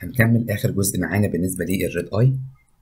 هنكمل اخر جزء معانا بالنسبه للريد اي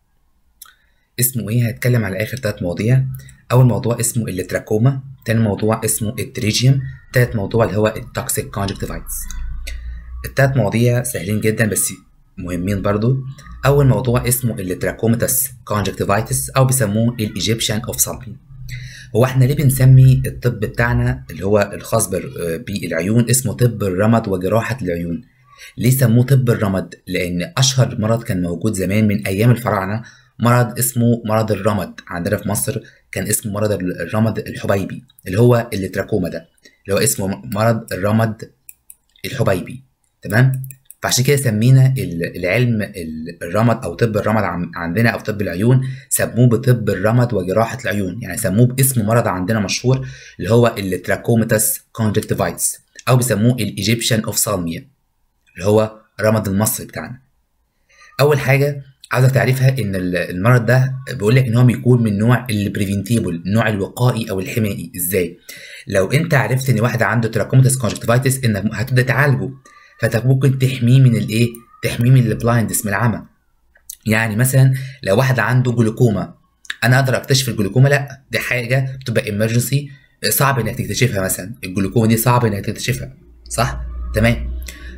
اسمه ايه هتكلم على اخر ثلاث مواضيع اول موضوع اسمه التراكوما تاني موضوع اسمه التريجيوم تالت موضوع اللي هو التوكسيك كونجكتيفايتس التلات مواضيع سهلين جدا بس مهمين برضو اول موضوع اسمه التراكوماتس كونجكتيفايتس او بيسموه الايجيبشن اوف سالبين هو احنا ليه بنسمي الطب بتاعنا اللي هو الخاص بالعيون اسمه طب الرمد وجراحه العيون ليه سموه طب الرمد لان اشهر مرض كان موجود زمان من ايام الفراعنه مرض اسمه مرض الرمد عندنا في مصر كان اسمه مرض الرمد الحبيبي اللي هو التراكوما ده اللي هو اسمه مرض الرمد الحبيبي تمام فعشان كده سمينا العلم الرمد او طب الرمد عندنا او طب العيون سموه بطب الرمد وجراحه العيون يعني سموه باسم مرض عندنا مشهور اللي هو التراكوماتس كونجكتيفايتس او بيسموه الايجيبشن اوف سالميا اللي هو رمد المصري بتاعنا اول حاجه عاوزك تعرفها ان المرض ده بيقول لك ان هو بيكون من نوع البريفنتيبل النوع الوقائي او الحمائي ازاي لو انت عرفت ان واحد عنده تراكوماتس كونجكتيفايتس انك هتبدا تعالجه فانت ممكن تحميه من الايه تحميه من البلايندس من العمى يعني مثلا لو واحد عنده جلوكوما انا اقدر اكتشف الجلوكوما لا دي حاجه بتبقى ايمرجنسي صعب انك تكتشفها مثلا الجلوكوما دي صعب انك تكتشفها صح تمام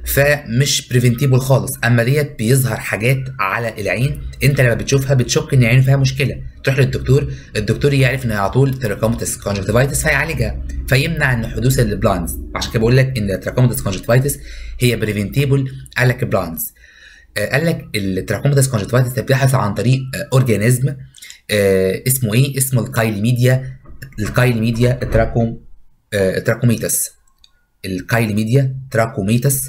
فمش بريفنتيبل خالص اما ديت بيظهر حاجات على العين انت لما بتشوفها بتشك ان العين فيها مشكله تروح للدكتور الدكتور يعرف ان على طول تراكوماتس كونجكتيفايتس هيعالجها فيمنع ان حدوث البلاندز عشان كده بقول لك ان التراكوماتس كونجكتيفايتس هي بريفنتيبل قال لك بلاندز قال لك التراكوماتس كونجكتيفايتس بيحدث عن طريق اورجانيزم اسمه ايه اسمه الكايليميديا الكايليميديا تراكوم تراكوميتس الكايليميديا تراكوميتس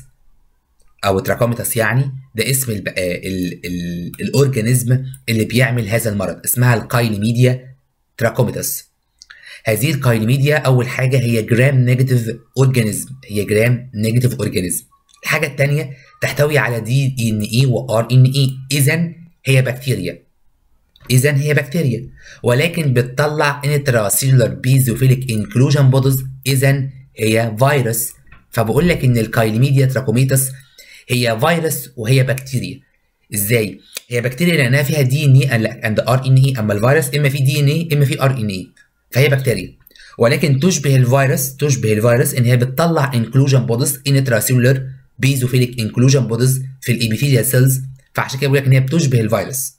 او تراكوميتاس يعني ده اسم ال ال ال الاورجانيزم اللي بيعمل هذا المرض اسمها الكايليميديا تراكوميتاس هذه الكايليميديا اول حاجه هي جرام نيجاتيف اورجانيزم هي جرام نيجاتيف اورجانيزم الحاجه الثانيه تحتوي على دي ان اي وار ان اي اذا هي بكتيريا اذا هي بكتيريا ولكن بتطلع انتراسيلولار بيزوفيليك انكلوجن بودز اذا هي فيروس فبقول لك ان الكايليميديا تراكوميتاس هي فيروس وهي بكتيريا ازاي هي بكتيريا لانها فيها دي ان اي اند ار ان اي اما الفيروس اما في دي ان اي اما في ار ان اي فهي بكتيريا ولكن تشبه الفيروس تشبه الفيروس ان هي بتطلع انكلوجن بودز انتراسيلولر بيزوفيليك انكلوجن بودز في الابيثيليال سيلز فعشان كده بقول لك ان هي بتشبه الفيروس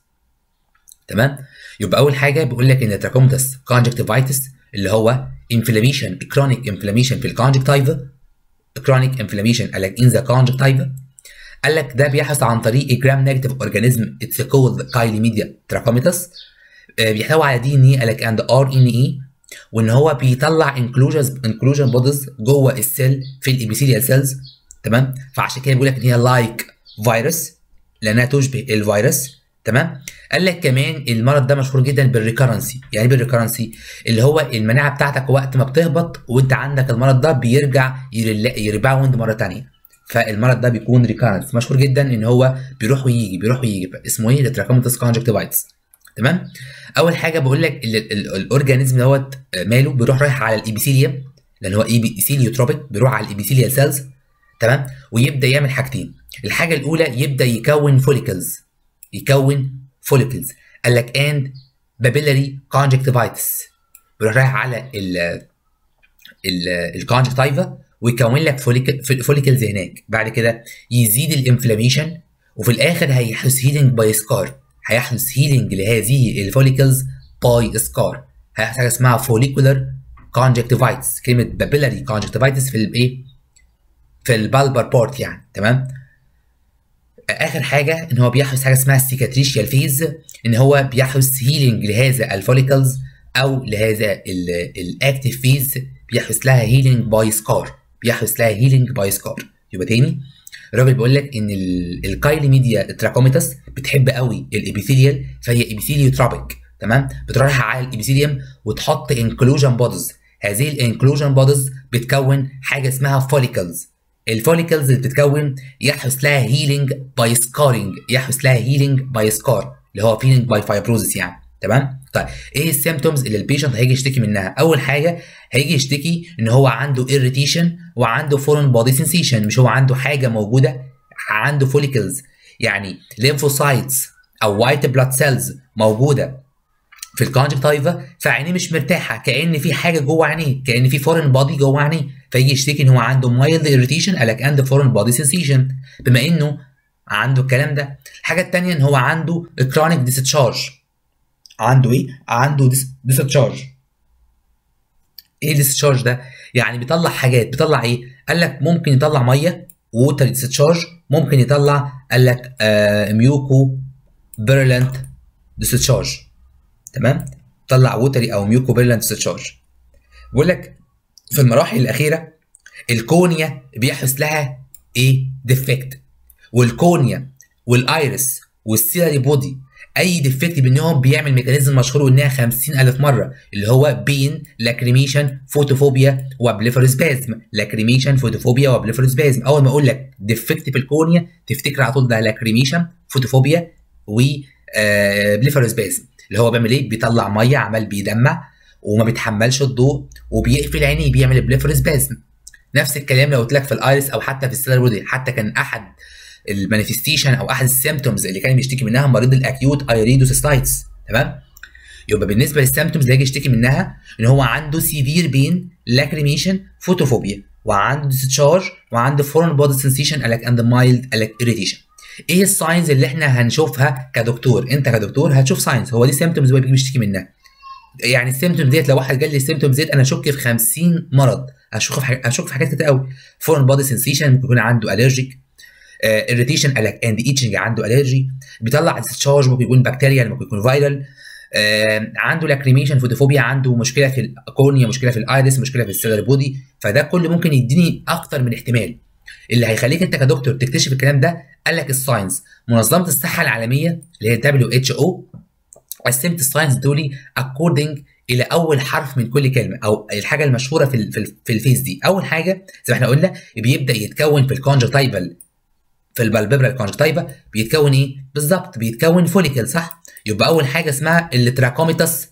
تمام يبقى اول حاجه بيقول لك ان تراكوماتس كونجكتيفايتس اللي هو انفلاميشن كرونيك انفلاميشن في الكونجكتيفا كرونيك انفلاميشن قال لك ان ذا كونجكتيفا قال لك ده بيحدث عن طريق جرام نيجاتيف اورجانيزم اتس كولد كايليميديا تراكوميتاس بيحتوي على دي ان اي قال لك اند ار ان اي وان هو بيطلع انكلوجنز انكلوجن بودز جوه السيل في الابيثيليال سيلز تمام فعشان كده بيقول لك ان هي لايك فيروس لانها تشبه الفيروس تمام قال لك كمان المرض ده مشهور جدا بالريكرنسي يعني بالريكرنسي اللي هو المناعه بتاعتك وقت ما بتهبط وانت عندك المرض ده بيرجع يريباوند مره ثانيه فالمرض ده بيكون ريكارنس مشهور جدا ان هو بيروح ويجي بيروح ويجي اسمه ايه التراكوماتس كونجكتيفايتس تمام اول حاجه بقول لك الاورجانيزم دوت ماله بيروح رايح على الابيثيليوم لان هو ايبيثيليوتروبيك بيروح على الابيثيليال سيلز تمام ويبدا يعمل حاجتين الحاجه الاولى يبدا يكون فوليكلز يكون فوليكلز قال لك اند بابيلاري كونجكتيفايتس بيروح رايح على ال الكونجكتيفا ويكون لك فوليكلز هناك بعد كده يزيد الانفلاميشن وفي الاخر هيحدث هيلينج باي سكار هيحدث هيلينج لهذه الفوليكلز باي سكار هيحصل حاجه اسمها فوليكولر كونجكتيفايتس كلمه بابيلاري كونجكتيفايتس في الايه في البالبر بورت يعني تمام اخر حاجه ان هو بيحدث حاجه اسمها السيكاتريشيال فيز ان هو بيحدث هيلينج لهذا الفوليكلز او لهذا الاكتيف فيز بيحدث لها هيلينج باي سكار بيحدث لها هيلينج باي سكار يبقى تاني الراجل بيقول لك ان الكايليميديا تراكوميتاس بتحب قوي الابيثيليال فهي ابيثيليوتروبيك تمام بتروح على الابيثيليوم وتحط انكلوجن بودز هذه الانكلوجن بودز بتكون حاجه اسمها فوليكلز الفوليكلز اللي بتتكون يحدث لها هيلينج باي سكارينج يحدث لها هيلينج باي سكار اللي هو فيلينج باي فايبروزس يعني تمام طيب ايه السيمتومز اللي البيشنت هيجي يشتكي منها اول حاجه هيجي يشتكي ان هو عنده irritation وعنده foreign body sensation مش هو عنده حاجه موجوده عنده follicles يعني ليمفوسايتس او وايت بلاد سيلز موجوده في الكونجكتيفا فعينيه مش مرتاحه كان في حاجه جوه عينيه كان في فورن بادي جوه عينيه فيجي يشتكي ان هو عنده مايلد اريتيشن قال لك اند فورن بادي سنسيشن بما انه عنده الكلام ده الحاجه الثانيه ان هو عنده كرونيك ديسشارج عنده ايه عنده ديسشارج ايه ديسشارج ده يعني بيطلع حاجات بيطلع ايه قال لك ممكن يطلع ميه ووتر ديسشارج ممكن يطلع قال لك آه ميوكو بيرلنت ديسشارج تمام طلع ووتري او ميوكو بيرلنت ديسشارج بيقول لك في المراحل الاخيره الكونيا بيحدث لها ايه ديفكت والكونيا والايرس والسيلري بودي اي ديفكت منهم بيعمل ميكانيزم مشهور انها 50000 مره اللي هو بين لاكريميشن فوتوفوبيا وبليفروسبازم لاكريميشن فوتوفوبيا وبليفروسبازم اول ما اقول لك ديفكت في الكونيا تفتكر على طول ده لاكريميشن فوتوفوبيا و بليفروسبازم اللي هو بيعمل ايه بيطلع ميه عمال بيدمع وما بيتحملش الضوء وبيقفل عينيه بيعمل بليفروسبازم نفس الكلام لو قلت لك في الايرس او حتى في السيلر بودي حتى كان احد المانيفستيشن او احد السيمتومز اللي كان بيشتكي منها مريض الاكيوت ايريدوسيستايتس تمام يبقى بالنسبه للسيمتومز اللي يجي يشتكي منها ان هو عنده سيفير بين لاكريميشن فوتوفوبيا وعنده ديسشارج وعنده فورن بودي سنسيشن قالك اند مايلد قالك اريتيشن ايه الساينز اللي احنا هنشوفها كدكتور انت كدكتور هتشوف ساينز هو دي سيمتومز هو بيجي بيشتكي منها يعني السيمتومز ديت لو واحد قال لي السيمتومز ديت انا اشك في 50 مرض اشك في حاجات اشك في حاجات كتير قوي فورن بودي سنسيشن ممكن يكون عنده الرجيك اريتيشن قالك اند ايتشنج عنده الرجي بيطلع ديسشارج ممكن يكون بكتيريا ممكن يكون فايرال آه عنده لاكريميشن فوتوفوبيا عنده مشكله في الكورنيا مشكله في الايرس مشكله في السيلر بودي فده كله ممكن يديني اكتر من احتمال اللي هيخليك انت كدكتور تكتشف الكلام ده قال لك الساينس منظمه الصحه العالميه اللي هي دبليو اتش او قسمت الساينس دول اكوردنج الى اول حرف من كل كلمه او الحاجه المشهوره في في, في الفيس دي اول حاجه زي ما احنا قلنا بيبدا يتكون في الكونجكتيفال في البالبيبرال كونجكتيفا بيتكون ايه بالظبط بيتكون فوليكل صح يبقى اول حاجه اسمها التراكوميتاس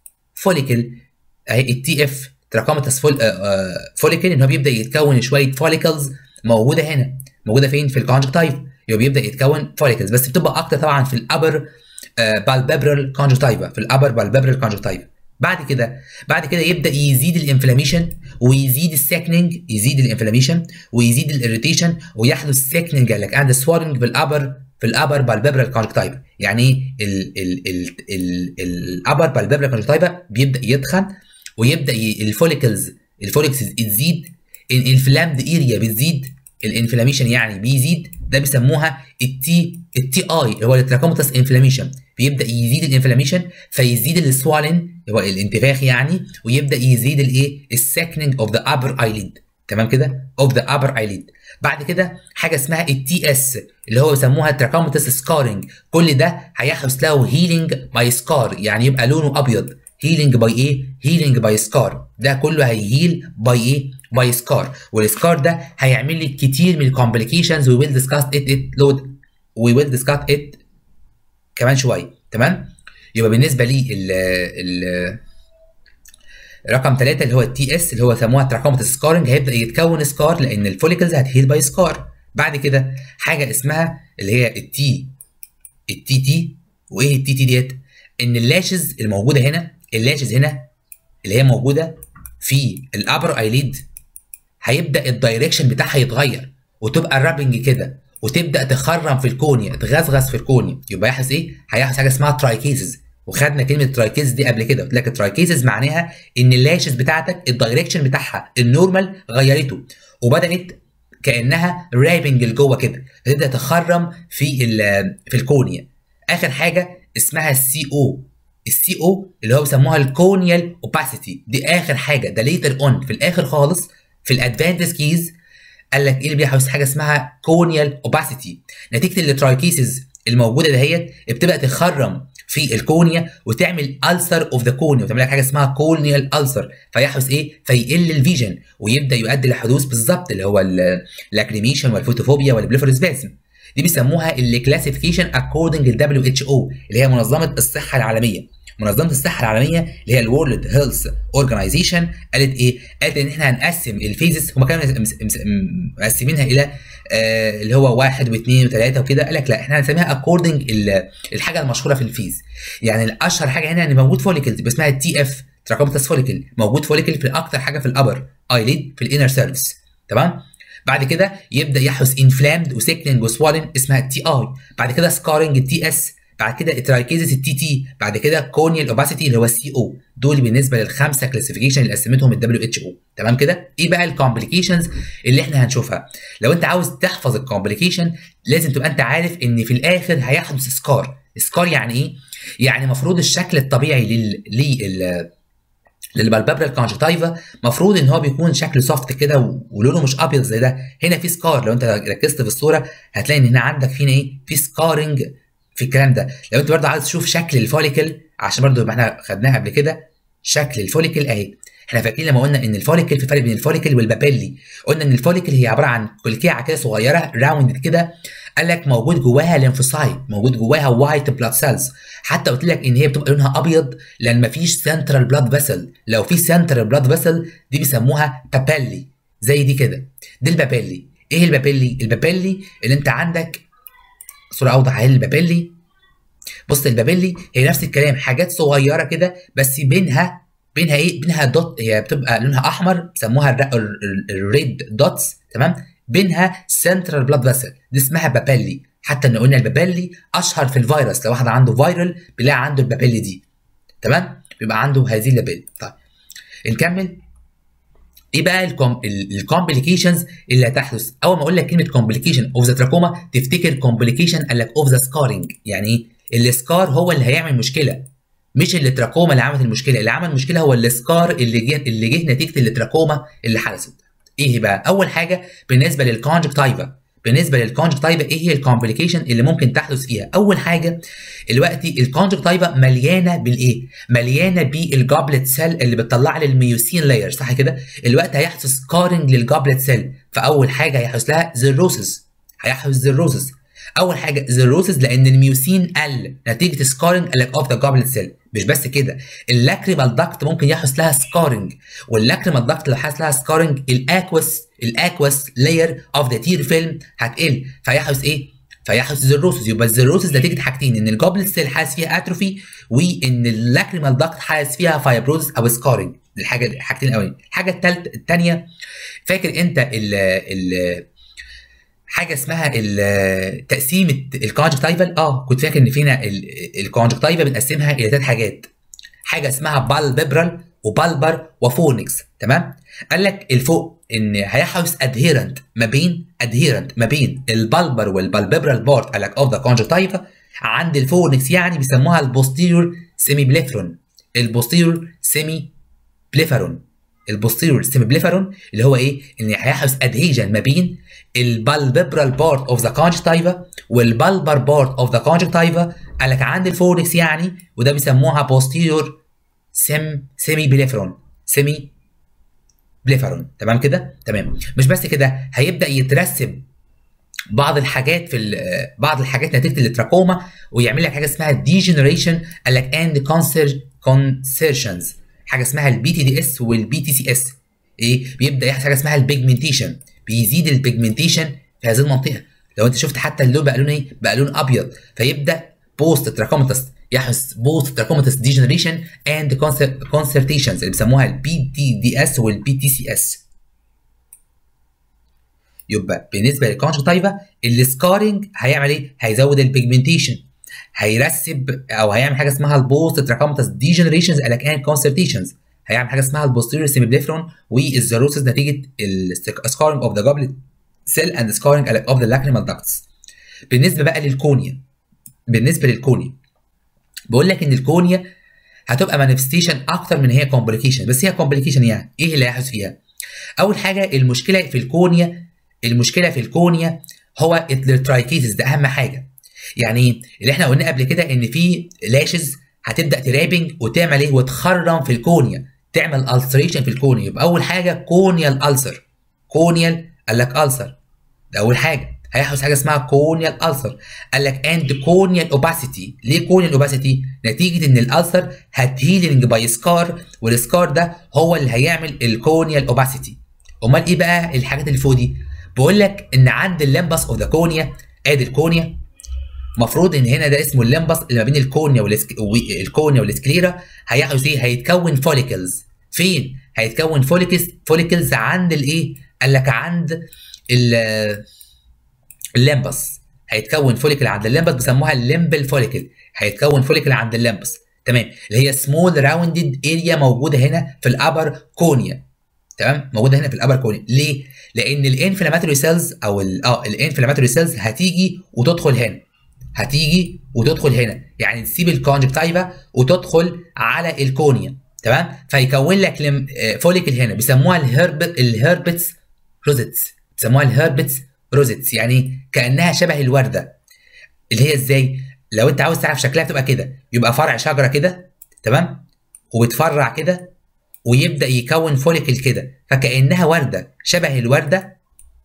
فوليكل اهي التي اف تراكوميتاس فول فوليكل ان هو بيبدا يتكون شويه فوليكلز موجوده هنا موجوده فين في الكونجكتيف يبقى بيبدا يتكون فوليكلز بس بتبقى اكتر طبعا في الابر بالبيبرال كونجكتيفا في الابر بالبيبرال كونجكتيفا بعد كده بعد كده يبدا يزيد الانفلاميشن ويزيد السكننج يزيد الانفلاميشن ويزيد الاريتيشن ويحدث سكننج قال لك اند سوارنج في الابر في الابر بالبيبرال كونجكتيفا يعني ايه الابر بالبيبرال كونجكتيفا بيبدا يتخن ويبدا الفوليكلز الفوليكلز تزيد الانفلامد اريا بتزيد الانفلاميشن يعني بيزيد ده بيسموها التي التي اي اللي هو التراكوماتس انفلاميشن بيبدا يزيد الانفلاميشن فيزيد السوالن هو الانتفاخ يعني ويبدا يزيد الايه السكننج اوف ذا ابر ايليد تمام كده اوف ذا ابر ايليد بعد كده حاجه اسمها التي اس اللي هو بيسموها تراكوماتس سكارنج كل ده هيحدث له هيلينج باي سكار يعني يبقى لونه ابيض هيلينج باي ايه هيلينج باي سكار ده كله هيهيل باي ايه باي سكار والسكار ده هيعمل لي كتير من الكومبليكيشنز وي ويل ديسكاس ات ات لود وي ويل ديسكاس ات كمان شويه تمام يبقى بالنسبه لي ال ال رقم ثلاثة اللي هو التي اس اللي هو سموها تراكومات سكارنج هيبدا يتكون سكار لان الفوليكلز هتهيل باي سكار بعد كده حاجه اسمها اللي هي التي التي تي وايه التي تي ديت ان اللاشز الموجوده هنا اللاشز هنا اللي هي موجوده في الابر ايليد هيبدا الدايركشن بتاعها يتغير وتبقى رابنج كده وتبدا تخرم في الكونيا تغزغز في الكونيا يبقى يحدث ايه؟ هيحدث حاجه اسمها ترايكيزز وخدنا كلمه ترايكيزز دي قبل كده قلت لك الترايكيزز معناها ان اللاشز بتاعتك الدايركشن بتاعها النورمال غيرته وبدات كانها رابنج لجوه كده فتبدا تخرم في في الكونيا اخر حاجه اسمها السي او السي او اللي هو بيسموها الكونيال اوباسيتي دي اخر حاجه ده ليتر اون في الاخر خالص في الادفانتس كيز قال لك ايه اللي بيحدث حاجه اسمها كونيال اوباسيتي نتيجه الترايكيسز الموجوده دهيت بتبدا تخرم في الكونيا وتعمل ألسر اوف ذا كونيا وتعمل لك حاجه اسمها كونيال ألسر فيحدث ايه؟ فيقل الفيجن ويبدا يؤدي لحدوث بالظبط اللي هو اللاكريميشن والفوتوفوبيا والبليفروسباسم دي بيسموها الكلاسيفيكيشن اكوردنج للدبليو اتش او اللي هي منظمه الصحه العالميه منظمه الصحه العالميه اللي هي الورلد هيلث اورجانيزيشن قالت ايه؟ قالت ان احنا هنقسم الفيزز هم كانوا مقسمينها الى آه اللي هو واحد واثنين وثلاثه وكده قال لك لا احنا هنسميها اكوردنج الحاجه المشهوره في الفيز يعني الاشهر حاجه هنا ان موجود فوليكل يبقى اسمها تي اف تراكومتس فوليكل موجود فوليكل في اكتر حاجه في الابر ايليد في الانر سيرفيس تمام بعد كده يبدا يحدث انفلامد وسيكلينج وسوالن اسمها التي اي بعد كده سكارنج التي اس بعد كده اترايكيزس التي تي بعد كده كونيال اوباسيتي اللي هو السي او دول بالنسبه للخمسه كلاسيفيكيشن اللي قسمتهم الدبليو اتش او تمام كده ايه بقى الكومبليكيشنز اللي احنا هنشوفها لو انت عاوز تحفظ الكومبليكيشن لازم تبقى انت عارف ان في الاخر هيحدث سكار سكار يعني ايه يعني المفروض الشكل الطبيعي لل لل للبالبابرال كونجكتيفا المفروض ان هو بيكون شكله سوفت كده ولونه مش ابيض زي ده هنا في سكار لو انت ركزت في الصوره هتلاقي ان هنا عندك فينا ايه في سكارنج في الكلام ده لو انت برضه عايز تشوف شكل الفوليكل عشان برضه يبقى احنا خدناها قبل كده شكل الفوليكل اهي احنا فاكرين لما قلنا ان الفوليكل في فرق بين الفوليكل والبابيلي قلنا ان الفوليكل هي عباره عن كلكيعه كده صغيره راوند كده قال لك موجود جواها ليمفوسايت موجود جواها وايت بلاد سيلز حتى قلت لك ان هي بتبقى لونها ابيض لان مفيش سنترال بلاد فيسل لو في سنترال بلاد فيسل دي بيسموها بابيلي زي دي كده دي البابيلي ايه البابيلي البابيلي اللي انت عندك صوره اوضح على البابيلي بص البابيلي هي نفس الكلام حاجات صغيره كده بس بينها بينها ايه بينها دوت هي بتبقى لونها احمر بيسموها الريد دوتس تمام بينها سنترال بلاد فيسل دي اسمها بابيلي حتى ان قلنا البابيلي اشهر في الفيروس لو واحد عنده فيرال بيلاقي عنده البابيلي دي تمام بيبقى عنده هذه اللابيل طيب نكمل ايه بقى الكومبليكيشنز اللي هتحدث اول ما اقول لك كلمه كومبليكيشن اوف ذا تراكوما تفتكر كومبليكيشن قال لك اوف ذا سكارنج يعني ايه السكار هو اللي هيعمل مشكله مش التراكوما اللي عملت المشكله اللي عمل المشكله هو السكار اللي جه اللي جه نتيجه التراكوما اللي حدثت ايه بقى اول حاجه بالنسبه للكونجكتيفا بالنسبه للكونجكتيفا ايه هي الكومبليكيشن اللي ممكن تحدث فيها اول حاجه دلوقتي الكونجكتيفا مليانه بالايه مليانه بالجابلت سيل اللي بتطلع لي الميوسين لاير صح كده الوقت هيحدث سكارنج للجابلت سيل فاول حاجه هيحدث لها زيروسس هيحدث زيروسس اول حاجه زيروسس لان الميوسين قل نتيجه سكارنج قال لك اوف ذا جابلت سيل مش بس كده اللاكريمال داكت ممكن يحدث لها سكارنج واللاكريمال داكت لو حدث لها سكارنج الاكوس الاكوس لاير اوف ذا تير فيلم هتقل فيحدث ايه؟ فيحدث زيروسس يبقى الزيروسس نتيجه حاجتين ان الجوبلت سيل حاسس فيها اتروفي وان اللاكريمال داكت حاسس فيها فايبروزس او سكارنج دي الحاجه الحاجتين الاولانيه الحاجه الثالثه الثانيه فاكر انت ال ال حاجه اسمها تقسيمه الكونجكتيفال اه كنت فاكر ان فينا الكونجكتيفا بنقسمها الى ثلاث حاجات حاجه اسمها بالبيبرال وبالبر وفونكس تمام قال لك الفوق ان هيحدث ادهيرنت ما بين ادهيرنت ما بين البالبر والبالبيبرال بارت قال لك اوف ذا كونجكتيفا عند الفونكس يعني بيسموها البوستيريور سيمي بليفرون البوستيريور سيمي بليفرون البوستيريور سيمي بليفرون اللي هو ايه ان هيحدث ادهيجن ما بين البالبيبرال بارت اوف ذا كونجكتيفا والبالبر بارت اوف ذا كونجكتيفا قال لك عند الفوركس يعني وده بيسموها بوستيريور سيم سيمي بليفرون سيمي بليفرون تمام كده تمام مش بس كده هيبدا يترسب بعض الحاجات في بعض الحاجات نتيجه التراكوما ويعمل لك حاجه اسمها ديجنريشن قال لك اند كونسيرشنز حاجه اسمها البي تي دي اس والبي تي سي اس ايه بيبدا يحصل حاجه اسمها البيجمنتيشن بيزيد البيجمنتيشن في هذه المنطقه لو انت شفت حتى اللون بقى لون ايه بقى لون ابيض فيبدا بوست تراكوماتس يحدث بوست تراكوماتس ديجنريشن اند كونسرتيشنز اللي بيسموها البي تي دي اس والبي تي سي اس يبقى بالنسبه للكونجكتيفا السكارنج هيعمل ايه؟ هيزود البيجمنتيشن هيرسب او هيعمل حاجه اسمها البوست تراكوماتس ديجنريشنز قال لك اند كونسرتيشنز هيعمل حاجه اسمها البوستيريور سيميبليفرون والزيروسس نتيجه السكارنج اوف ذا جوبلت سيل اند سكارنج اوف ذا لاكريمال داكتس بالنسبه بقى للكونيا بالنسبه للكونيا بقول لك ان الكونيا هتبقى مانيفستيشن اكتر من هي كومبليكيشن بس هي كومبليكيشن يعني ايه اللي هيحدث فيها اول حاجه المشكله في الكونيا المشكله في الكونيا هو الترايكيتس ده اهم حاجه يعني اللي احنا قلنا قبل كده ان في لاشز هتبدا ترابنج وتعمل ايه وتخرم في الكونيا تعمل السريشن في الكونيا يبقى اول حاجه كونيال السر كونيال قال لك السر ده اول حاجه هيحدث حاجه اسمها كونيال السر قال لك اند كونيال اوباسيتي ليه كونيال اوباسيتي نتيجه ان الالسر هتهيلنج باي سكار والسكار ده هو اللي هيعمل الكونيال اوباسيتي امال ايه بقى الحاجات اللي فوق دي بقول لك ان عند اللمبس اوف ذا كونيا ادي الكونيا المفروض ان هنا ده اسمه اللمبس اللي ما بين الكونيا والسك... الكونيا والسكليرا هيحدث ايه هيتكون فوليكلز فين هيتكون فوليكلز فوليكلز عند الايه قال لك عند ال- اللمبس هيتكون فوليكل عند اللمبس بيسموها الليمبل فوليكل هيتكون فوليكل عند اللمبس تمام اللي هي سمول راوندد اريا موجوده هنا في الابر كونيا تمام موجوده هنا في الابر كونيا ليه لان الانفلاماتوري سيلز او ال اه الانفلاماتوري سيلز هتيجي وتدخل هنا هتيجي وتدخل هنا يعني تسيب الكونجكتيفا وتدخل على الكونيا تمام فيكون لك لم... آه، فوليكل هنا بيسموها الهرب الهربتس روزيتس بيسموها الهربتس روزيتس يعني كانها شبه الورده اللي هي ازاي لو انت عاوز تعرف شكلها تبقى كده يبقى فرع شجره كده تمام وبتفرع كده ويبدا يكون فوليكل كده فكانها ورده شبه الورده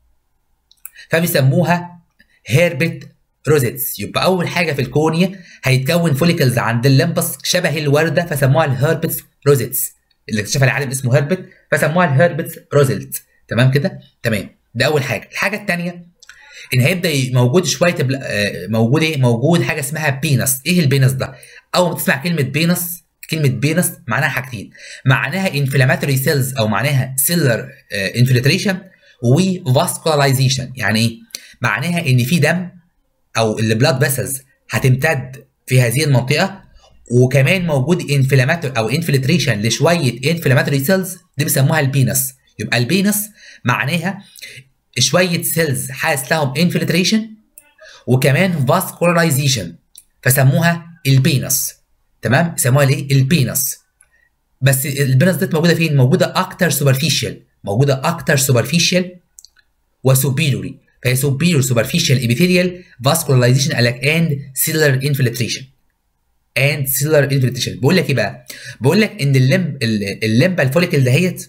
فبيسموها هيربت روزيتس يبقى اول حاجه في الكونيا هيتكون فوليكلز عند اللمبس شبه الورده فسموها الهربتس روزيتس اللي اكتشفها العالم اسمه هربت فسموها الهربتس روزيلت تمام كده تمام ده اول حاجه الحاجه الثانيه ان هيبدا ي- موجود شويه بل... آه، موجود ايه موجود حاجه اسمها بينس ايه البينس ده اول ما تسمع كلمه بينس كلمه بينس معناها حاجتين معناها انفلاماتوري سيلز او معناها سيلر انفلتريشن وفاسكولايزيشن يعني ايه معناها ان في دم او البلاد فيسلز هتمتد في هذه المنطقه وكمان موجود انفلاماتور او انفلتريشن لشويه انفلاماتوري سيلز دي بيسموها البينس يبقى البينس معناها شويه سيلز حاسس لهم انفلتريشن وكمان فاسكولايزيشن فسموها البينس تمام سموها ليه البينس بس البينس ديت موجوده فين موجوده اكتر سوبرفيشال موجوده اكتر سوبرفيشال وسوبيروري فهي سوبيرور سوبرفيشال ابيثيريال فاسكولايزيشن قالك اند سيلر انفلتريشن اند سيلر انفلتريشن بقول لك ايه بقى بقول لك ان الليمب الليمبا الفوليكل دهيت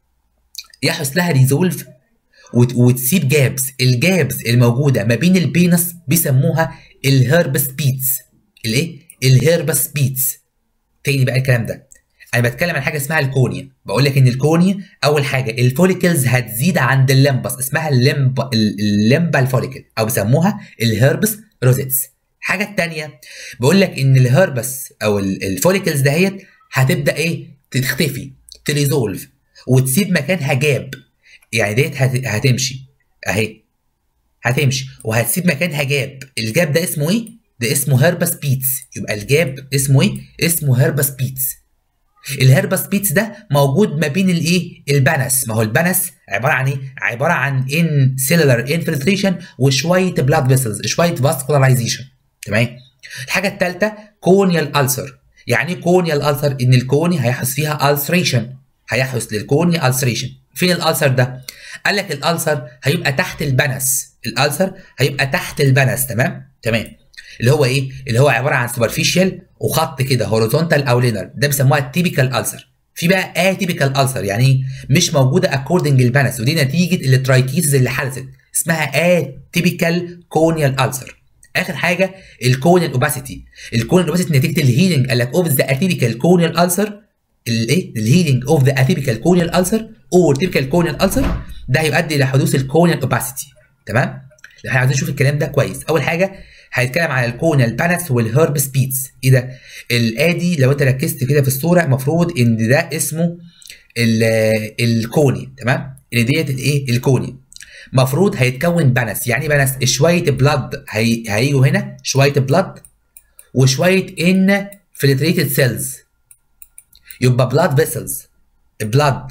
يحدث لها ريزولف وت- وتسيب جابس الجابس الموجوده ما بين البينس بيسموها الهيربس بيتس الايه الهيربس بيتس تاني بقى الكلام ده انا بتكلم عن حاجه اسمها الكونيا بقول لك ان الكونيا اول حاجه الفوليكلز هتزيد عند اللمبس اسمها اللمب اللمبا الفوليكل او بيسموها الهيربس روزيتس الحاجه الثانيه بقول لك ان الهيربس او ال- الفوليكلز دهيت هتبدا ايه تختفي تريزولف وتسيب مكانها جاب يعني ديت هت- هتمشي اهي هتمشي وهتسيب مكانها جاب الجاب ده اسمه ايه ده اسمه هيربس بيتس يبقى الجاب اسمه ايه اسمه هيربس بيتس الهيربس بيتس ده موجود ما بين الايه البنس ما هو البنس عباره عن ايه عباره عن ان سيلولار انفلتريشن وشويه بلاد فيسلز شويه فاسكولارايزيشن تمام الحاجه الثالثه كونيال السر يعني ايه كونيال السر ان الكوني هيحدث فيها السريشن هيحدث للكوني السريشن فين الالسر ده قال لك الالسر هيبقى تحت البنس الالسر هيبقى تحت البنس تمام تمام اللي هو ايه اللي هو عباره عن سوبرفيشال وخط كده هوريزونتال او لينر ده بيسموها التيبيكال السر في بقى اتيبيكال السر يعني ايه مش موجوده اكوردنج للبنس ودي نتيجه الترايكيتس اللي حدثت اسمها اتيبيكال كونيال السر اخر حاجه الكونيال اوباسيتي الكونيال اوباسيتي نتيجه الهيلينج قال لك اوف ذا اتيبيكال كونيال السر الايه الهيلينج اوف ذا اتيبيكال كونيال السر اور تيبيكال كونيال السر ده هيؤدي الى حدوث الكونيال اوباسيتي تمام احنا عايزين نشوف الكلام ده كويس اول حاجه هيتكلم على الكونال بانس والهرب سبيتس ايه ده الادي لو انت ركزت كده في الصوره المفروض ان ده اسمه ال- الكوني تمام اللي ديت الايه الكوني مفروض هيتكون بنس يعني بنس شويه بلاد هي... هيجوا هنا شويه بلاد وشويه ان فلتريتد سيلز يبقى بلاد فيسلز بلاد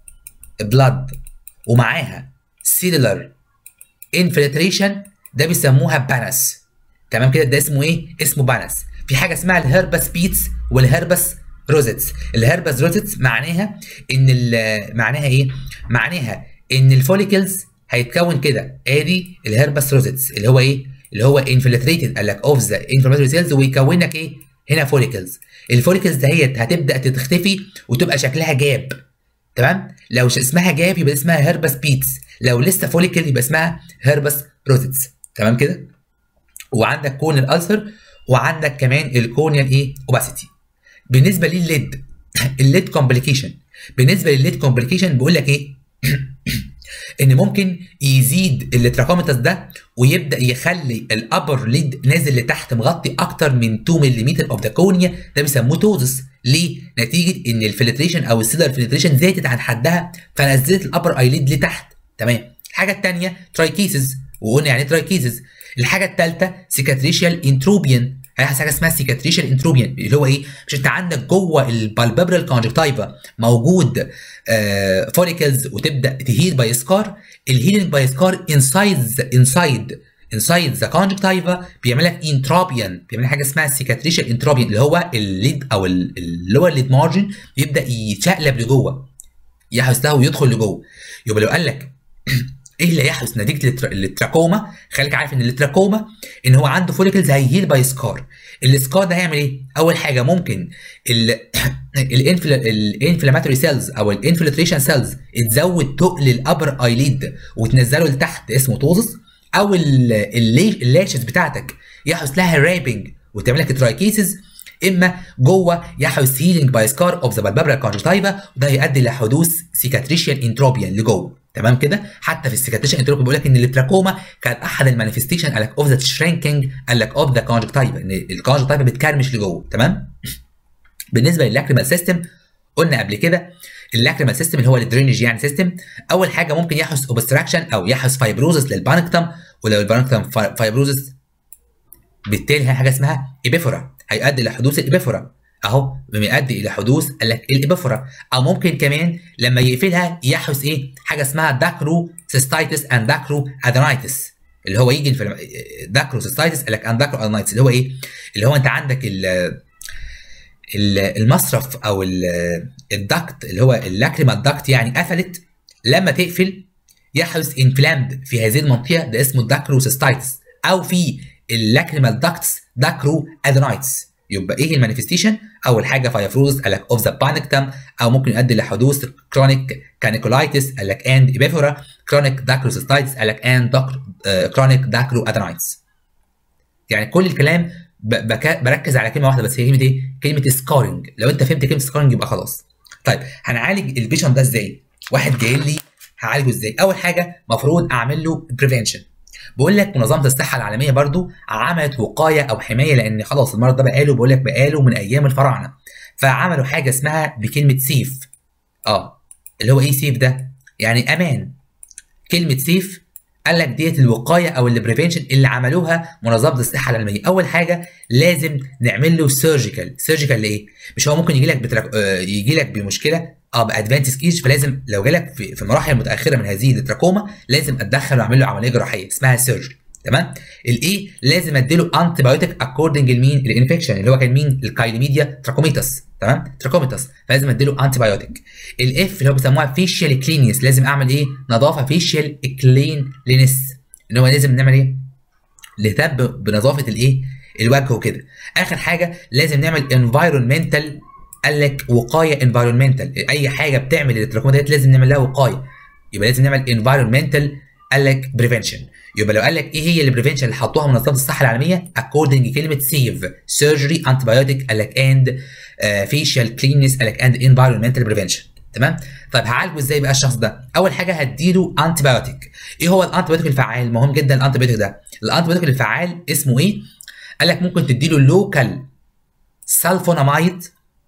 بلاد ومعاها سيلولر انفلتريشن ده بيسموها بانس تمام كده ده اسمه ايه اسمه بانس في حاجه اسمها الهربس بيتس والهربس روزيتس الهربس روزيتس معناها ان ال- معناها ايه معناها ان الفوليكلز هيتكون كده ادي الهربس روزيتس اللي هو ايه اللي هو انفلتريتد قال لك اوف ذا انفلاماتوري سيلز ويكون لك ايه هنا فوليكلز الفوليكلز دهيت هتبدا تختفي وتبقى شكلها جاب تمام لو ش- اسمها جاب يبقى اسمها هيربس بيتس لو لسه فوليكل يبقى اسمها هيربس روزيتس تمام كده وعندك كون الالسر وعندك كمان الكونيال ايه اوباسيتي بالنسبه للليد الليد كومبليكيشن بالنسبه للليد كومبليكيشن بيقول لك ايه ان ممكن يزيد التراكوميتاس ده ويبدا يخلي الابر ليد نازل لتحت مغطي اكتر من 2 ملم اوف ذا كورنيا ده بيسموه توزس ليه؟ نتيجه ان الفلتريشن او السيلر فلتريشن زادت عن حدها فنزلت الابر ايليد لتحت تمام الحاجه الثانيه ترايكيسز وقلنا يعني ترايكيسز الحاجه الثالثه سيكاتريشيال انتروبيان هيحصل حاجه اسمها سيكاتريشال انتروبيان اللي هو ايه؟ مش انت عندك جوه البالبابرال كونجكتيفا موجود آه فوليكلز وتبدا تهيل باي سكار الهيلينج باي سكار انسايد انسايد انسايد ذا كونجكتيفا بيعمل لك انتروبيان بيعمل لك حاجه اسمها سيكاتريشال انتروبيان اللي هو الليد او اللور ليد مارجن بيبدا يتشقلب لجوه يحدث له ويدخل لجوه يبقى لو قال لك ايه اللي هيحدث نتيجه التراكوما خليك عارف ان التراكوما ان هو عنده فوليكلز هيهيل باي سكار السكار ده هيعمل ايه اول حاجه ممكن الانفلاماتوري سيلز او الانفلتريشن سيلز تزود تقل الابر ايليد وتنزله لتحت اسمه توزس او اللاشز بتاعتك يحدث لها رابنج وتعمل لك ترايكيسز اما جوه يحدث هيلينج باي سكار اوف ذا بالبابرا كونجكتيفا وده يؤدي لحدوث سيكاتريشيال انتروبيان لجوه تمام كده حتى في السيكاتريشن انتروبيان بيقول لك ان التراكوما كان احد المانيفستيشن قال لك اوف ذا شرينكينج قال لك اوف ذا كونجكتيفا ان الكونجكتيفا بتكرمش لجوه تمام بالنسبه للاكريمال سيستم قلنا قبل كده اللاكريمال سيستم اللي هو الدرينج يعني سيستم اول حاجه ممكن يحدث اوبستراكشن او يحدث فايبروزس للبانكتم ولو البانكتم فايبروزس بالتالي هي حاجه اسمها ايبيفورا هيؤدي لحدوث الابيفورا اهو بيؤدي الى حدوث قال لك الابيفورا او ممكن كمان لما يقفلها يحدث ايه حاجه اسمها داكرو سيستايتس اند داكرو ادينايتس اللي هو يجي في داكرو سيستايتس قال لك اند داكرو ادينايتس اللي هو ايه اللي هو انت عندك ال المصرف او الدكت اللي هو اللاكريمال دكت يعني قفلت لما تقفل يحدث انفلامد في هذه المنطقه ده اسمه داكرو سيستايتس او في اللاكريمال داكتس داكرو ادينايتس يبقى ايه المانيفستيشن اول حاجه فايفروز قال لك اوف ذا بانكتم او ممكن يؤدي لحدوث كرونيك كانيكولايتس قال لك اند ايبيفورا كرونيك داكروسيستايتس قال لك اند كرونيك داكرو ادينايتس يعني كل الكلام بركز على كلمه واحده بس هي كلمه ايه كلمه سكارنج لو انت فهمت كلمه سكارنج يبقى خلاص طيب هنعالج البيشن ده ازاي واحد جاي لي هعالجه ازاي اول حاجه المفروض اعمل له بريفنشن بقول لك منظمه الصحه العالميه برضو عملت وقايه او حمايه لان خلاص المرض ده بقاله بقول لك بقاله من ايام الفراعنه فعملوا حاجه اسمها بكلمه سيف اه اللي هو ايه سيف ده يعني امان كلمه سيف قال لك ديت الوقايه او البريفنشن اللي عملوها منظمه الصحه العالميه اول حاجه لازم نعمل له سيرجيكال سيرجيكال لايه مش هو ممكن يجي لك بترك... آه يجي لك بمشكله اه بادفانتس كيج فلازم لو جالك في, في مراحل متاخره من هذه التراكوما لازم اتدخل واعمل له عمليه جراحيه اسمها سيرجري تمام الايه لازم اديله انتي بايوتيك اكوردنج لمين الانفكشن اللي هو كان مين الكايليميديا تراكوميتاس تمام تراكوميتاس فلازم اديله انتي بايوتيك الاف اللي هو بيسموها فيشيال كلينيس لازم اعمل ايه نظافه فيشيال كلينلينس ان هو لازم نعمل ايه نهتم بنظافه الايه الوجه وكده اخر حاجه لازم نعمل انفايرمنتال قال لك وقايه انفايرمنتال اي حاجه بتعمل التراكوما ديت لازم نعمل لها وقايه يبقى لازم نعمل انفايرمنتال قال لك بريفنشن يبقى لو قال لك ايه هي البريفنشن اللي حطوها منظمه الصحه العالميه اكوردنج كلمه سيف سيرجري انتي بايوتيك قال لك اند فيشيال كلينس قال لك اند انفايرمنتال بريفنشن تمام طيب هعالجه ازاي بقى الشخص ده اول حاجه هديله انتي بايوتيك ايه هو الانتي بايوتيك الفعال مهم جدا الانتي بايوتيك ده الانتي بايوتيك الفعال اسمه ايه قال لك ممكن تديله لوكال سالفونامايد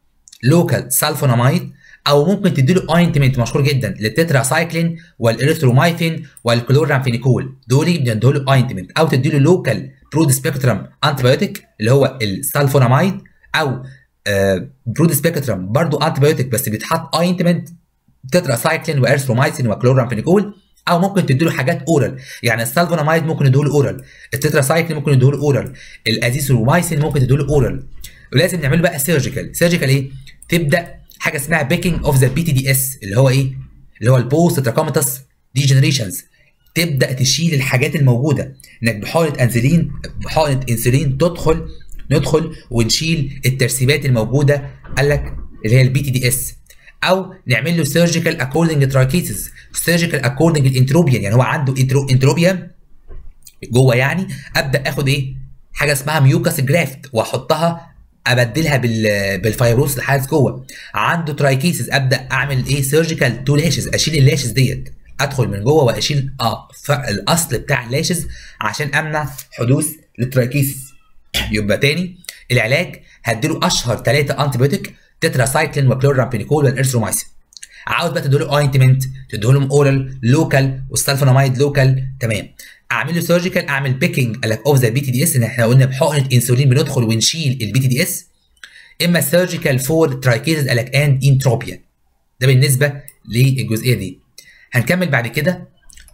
لوكال سالفونامايد او ممكن تديله اوينتمنت مشهور جدا للتترا سايكلين والاريثرومايثين والكلورامفينيكول دول بنديله له اوينتمنت او تديله لوكال برود سبيكترم انتي بايوتيك اللي هو السالفونامايد او آه برود سبيكترم برضه انتي بايوتيك بس بيتحط اوينتمنت تترا سايكلين واريثرومايثين وكلورامفينيكول او ممكن تديله حاجات اورال يعني السالفونامايد ممكن نديله اورال التترا سايكلين ممكن نديله اورال الازيثرومايثين ممكن تديله اورال ولازم نعمله بقى سيرجيكال سيرجيكال ايه تبدا حاجه اسمها بيكينج اوف ذا بي تي دي اس اللي هو ايه اللي هو البوست تراكوماتس ديجنريشنز تبدا تشيل الحاجات الموجوده انك بحقنه انسولين بحقنه انسولين تدخل ندخل ونشيل الترسيبات الموجوده قال لك اللي هي البي تي دي اس او نعمل له سيرجيكال اكوردنج تراكيتس سيرجيكال اكوردنج الانتروبيان يعني هو عنده انتروبيا جوه يعني ابدا اخد ايه حاجه اسمها ميوكاس جرافت واحطها ابدلها بال بالفيروس اللي حاسس جوه عنده ترايكيسز ابدا اعمل ايه سيرجيكال تو لاشز اشيل اللاشز ديت ادخل من جوه واشيل اه الاصل بتاع اللاشز عشان امنع حدوث للتراكيسيس يبقى تاني العلاج هديله اشهر ثلاثه انتيبيوتيك تتراسايكلين وكلورامبينيكول والارثرومايسين عاوز بقى تديله اوينتمنت تديلهم اورال لوكال والسلفونامايد لوكال تمام اعمل له سيرجيكال اعمل بيكينج قال لك اوف ذا بي تي دي اس ان احنا قلنا بحقنه انسولين بندخل ونشيل البي تي دي اس اما سيرجيكال فور ترايكيزز قال لك اند انتروبيا ده بالنسبه للجزئيه دي هنكمل بعد كده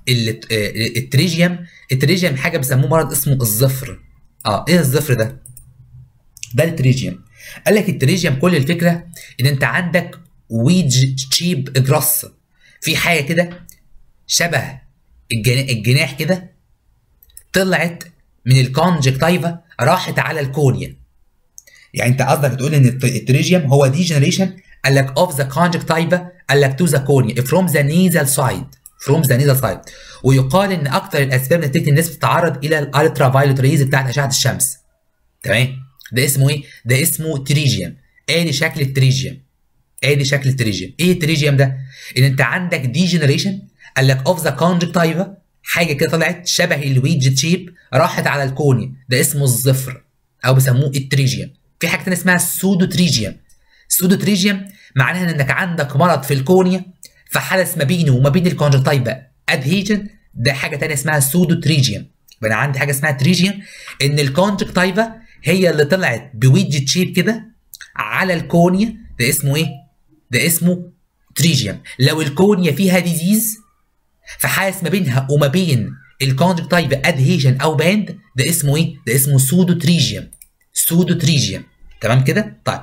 التريجيوم التريجيوم حاجه بيسموه مرض اسمه الظفر اه ايه الظفر ده ده التريجيوم قال لك التريجيوم كل الفكره ان انت عندك ويج تشيب جراس في حاجه كده شبه الجناح كده طلعت من الكونجكتيفا راحت على الكونيا يعني انت قصدك تقول ان التريجيوم هو دي جنريشن قال لك اوف ذا كونجكتيفا قال لك تو ذا كونيا فروم ذا نيزال سايد فروم ذا نيزال سايد ويقال ان اكثر الاسباب نتيجه الناس بتتعرض الى الالترا فايولت ريز بتاعت اشعه الشمس تمام ده اسمه ايه ده اسمه تريجيوم ادي شكل التريجيوم ادي شكل التريجيوم ايه التريجيوم ده ان انت عندك دي جنريشن قال لك اوف ذا كونجكتيفا حاجه كده طلعت شبه الويدج تشيب راحت على الكونيا ده اسمه الظفر او بيسموه التريجيوم في حاجه ثانيه اسمها السودو تريجيوم السودو تريجيوم معناها انك عندك مرض في الكونيا فحدث ما بينه وما بين الكونجكتيفا ادهيجن ده حاجه ثانيه اسمها سودو تريجيوم يبقى انا عندي حاجه اسمها تريجيوم ان الكونجكتيفا هي اللي طلعت بويدج تشيب كده على الكونيا ده اسمه ايه ده اسمه تريجيوم لو الكونيا فيها ديزيز فحاس ما بينها وما بين الكونجكتيفا ادهيجن او باند ده اسمه ايه ده اسمه سودو تريجيوم سودو تريجيوم تمام كده طيب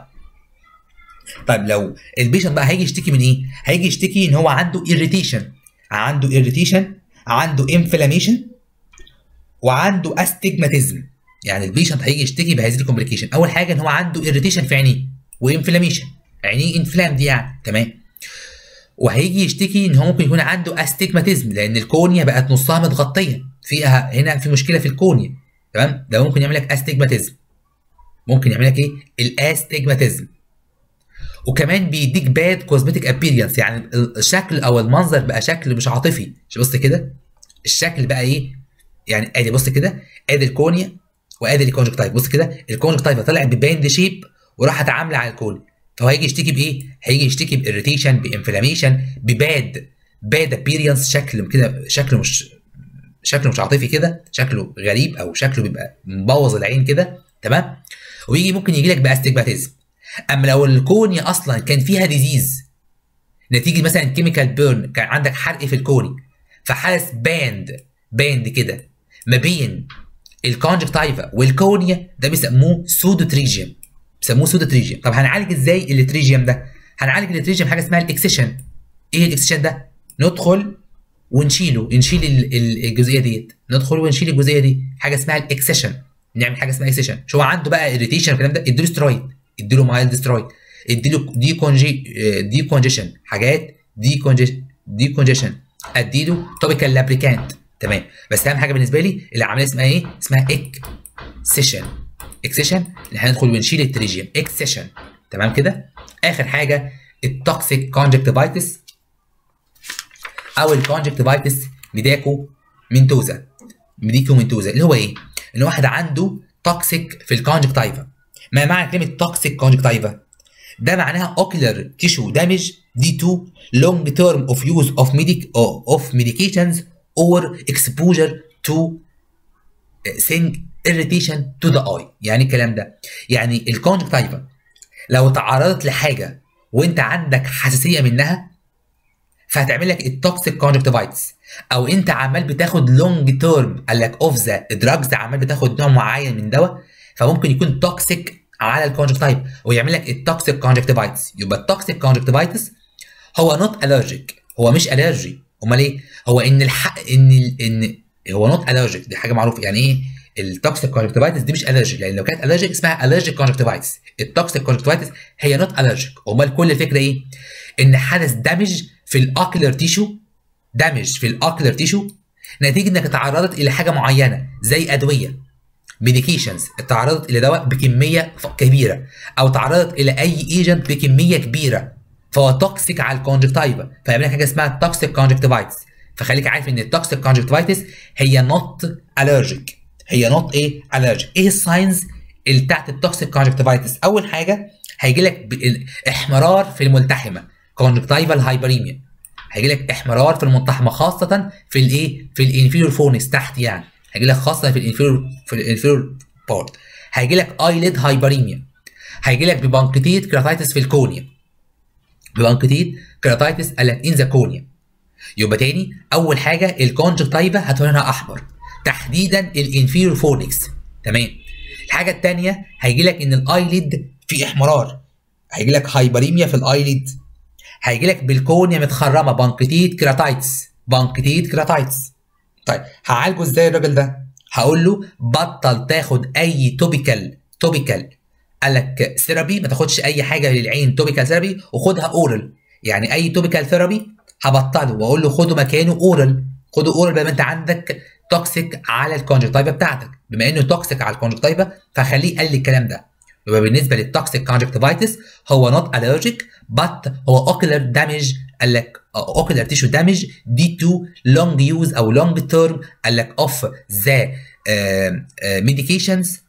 طيب لو البيشنت بقى هيجي يشتكي من ايه هيجي يشتكي ان هو عنده irritation عنده irritation عنده inflammation وعنده استجماتيزم يعني البيشنت هيجي يشتكي بهذه الكومبليكيشن اول حاجه ان هو عنده irritation في عينيه وانفلاميشن عينيه انفلام دي يعني تمام وهيجي يشتكي ان هو ممكن يكون عنده استجماتيزم لان الكونيا بقت نصها متغطيه فيها هنا في مشكله في الكونيا تمام ده ممكن يعمل لك استجماتيزم ممكن يعمل لك ايه الاستجماتيزم وكمان بيديك باد كوزمتيك ابيرينس يعني الشكل او المنظر بقى شكل مش عاطفي بص كده الشكل بقى ايه يعني ادي بص كده ادي الكونيا وادي الكونجكتيف بص كده الكونجكتيف طلعت بباند شيب وراحت عامله على الكونيا فهو هيجي يشتكي بايه؟ هيجي يشتكي باريتيشن بانفلاميشن بباد باد ابيرينس شكل كده شكله مش شكله مش عاطفي كده شكله غريب او شكله بيبقى مبوظ العين كده تمام ويجي ممكن يجي لك باستجماتيزم اما لو الكونيا اصلا كان فيها ديزيز نتيجه مثلا كيميكال بيرن كان عندك حرق في الكوني فحدث باند باند كده ما بين الكونجكتيفا والكونيا ده بيسموه سودو تريجيوم بيسموه سودو تريجيوم طب هنعالج ازاي التريجيوم ده هنعالج التريجيوم حاجه اسمها الاكسيشن ايه الاكسيشن ده ندخل ونشيله نشيل الجزئيه ديت ندخل ونشيل الجزئيه دي حاجه اسمها الاكسيشن نعمل حاجه اسمها اكسيشن شو عنده بقى اريتيشن الكلام ده اديله سترويد اديله مايلد سترويد اديله دي كونجي دي كونجيشن حاجات دي كونجيشن دي كونجيشن اديله توبيكال لابريكانت تمام بس اهم حاجه بالنسبه لي العمليه اسمها ايه؟ اسمها اكسيشن اكسيشن اللي هندخل ونشيل التريجيوم اكسيشن تمام كده؟ اخر حاجه التوكسيك كونجكتيفايتس او الكونجكتيفايتس ميداكو منتوزا ميديكو منتوزا اللي هو ايه؟ ان واحد عنده توكسيك في الكونجكتيفا ما معنى كلمه توكسيك كونجكتيفا؟ ده معناها ocular tissue damage due to long term of use of medic of medications or exposure to thing irritation to the eye يعني الكلام ده يعني الكونجكتيفا لو تعرضت لحاجه وانت عندك حساسيه منها فهتعمل لك التوكسيك كونجكتيفايتس او انت عمال بتاخد لونج تيرم قال لك اوف ذا دراجز عمال بتاخد نوع معين من دواء فممكن يكون توكسيك على الكونجكتيف ويعمل لك التوكسيك كونجكتيفايتس يبقى التوكسيك كونجكتيفايتس هو نوت الرجيك هو مش الرجي امال ايه هو ان الحق ان ال... ان هو نوت الرجيك دي حاجه معروفه يعني ايه التوكسيك كونجكتيفايتس دي مش الرجيك لان لو كانت الرجيك اسمها الرجيك كونجكتيفايتس التوكسيك كونجكتيفايتس هي نوت الرجيك امال كل الفكره ايه ان حدث دامج في الاوكلر تيشو دامج في الاوكلر تيشو نتيجه انك تعرضت الى حاجه معينه زي ادويه ميديكيشنز تعرضت الى دواء بكميه كبيره او تعرضت الى اي ايجنت بكميه كبيره فهو توكسيك على الكونجكتيفا فيعمل لك حاجه اسمها توكسيك كونجكتيفايتس فخليك عارف ان التوكسيك كونجكتيفايتس هي نوت الرجيك هي نوت ايه الرجيك ايه الساينز اللي بتاعت التوكسيك كونجكتيفايتس اول حاجه هيجي لك احمرار في الملتحمه كونجكتيفال هايبريميا هيجي لك احمرار في الملتحمه خاصه في الايه في الانفيريور فونس تحت يعني هيجي لك خاصه في الانفيريور في الانفيريور بارت هيجي لك ايليد هايبريميا هيجي لك ببانكتيت كراتايتس في الكونيا ببانكتيت كراتايتس قالك ان ذا كونيا يبقى تاني اول حاجه الكونجكتيفا هتكون هنا احمر تحديدا الانفيريور فونكس تمام الحاجه الثانيه هيجي لك ان الايليد في احمرار هيجي لك هايبريميا في الايليد هيجي لك بالكونيا متخرمه بانكتيت كراتايتس بانكتيت كراتايتس طيب هعالجه ازاي الراجل ده هقول له بطل تاخد اي توبيكال توبيكال قال لك ثيرابي ما تاخدش اي حاجه للعين توبيكال ثيرابي وخدها اورال يعني اي توبيكال ثيرابي هبطله واقول له خده مكانه اورال خده اورال بما انت عندك توكسيك على الكونجكتيفا بتاعتك بما انه توكسيك على الكونجكتيفا فخليه قال لي الكلام ده يبقى بالنسبه للتوكسيك كونجكتيفايتس هو نوت الرجيك بات هو اوكيلر دامج قال لك اوكيلر تيشو دامج دي تو لونج يوز او لونج تيرم قال لك اوف ذا ميديكيشنز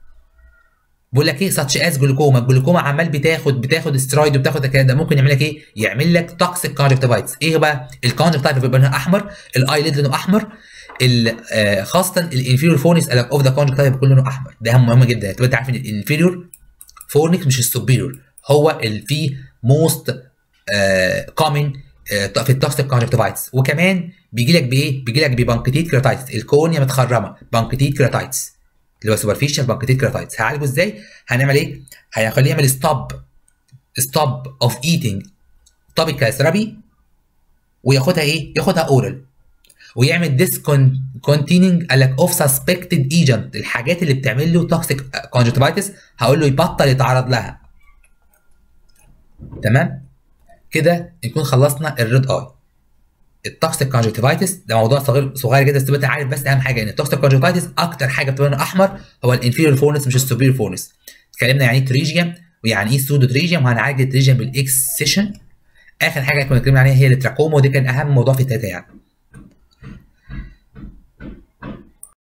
بقول لك ايه ساتش از جلوكوما الجلوكوما عمال بتاخد بتاخد سترايد وبتاخد الكلام ده ممكن يعمل لك ايه يعمل لك توكسيك كونجكتيفايتس ايه بقى الكونجكتيفا بيبقى لونها احمر الايليد لونه احمر آه خاصه الانفيريور فونكس قال لك اوف ذا كونجكتيفا بيكون لونه احمر ده مهم جدا تبقى انت عارف ان الانفيريور فونكس مش السوبيريور هو اللي فيه موست كومن في التوكسيك كونجكتيفايتس وكمان بيجي لك بايه؟ بيجي لك ببانكتيت كراتايتس الكونيا متخرمه بانكتيت كراتايتس اللي هو سوبرفيشال بانكتيت كراتايتس هعالجه ازاي؟ هنعمل ايه؟ هيخليه يعمل ستوب ستوب اوف ايتنج توبيكال ثيرابي وياخدها ايه؟ ياخدها اورال ويعمل ديسكونتيننج قال لك اوف سسبكتد ايجنت الحاجات اللي بتعمل له توكسيك كونجكتيفايتس هقول له يبطل يتعرض لها تمام كده نكون خلصنا الريد اي التوكسيك كونجكتيفايتس ده موضوع صغير صغير جدا بس تبقى انت عارف بس اهم حاجه ان التوكسيك كونجكتيفايتس اكتر حاجه بتبقى لونها احمر هو الانفيريور فونس مش السوبيريور فونس اتكلمنا يعني ايه تريجيوم ويعني ايه سودو تريجيوم وهنعالج التريجيوم بالاكس سيشن اخر حاجه كنا اتكلمنا عليها هي التراكوما ودي كان اهم موضوع في التلاته يعني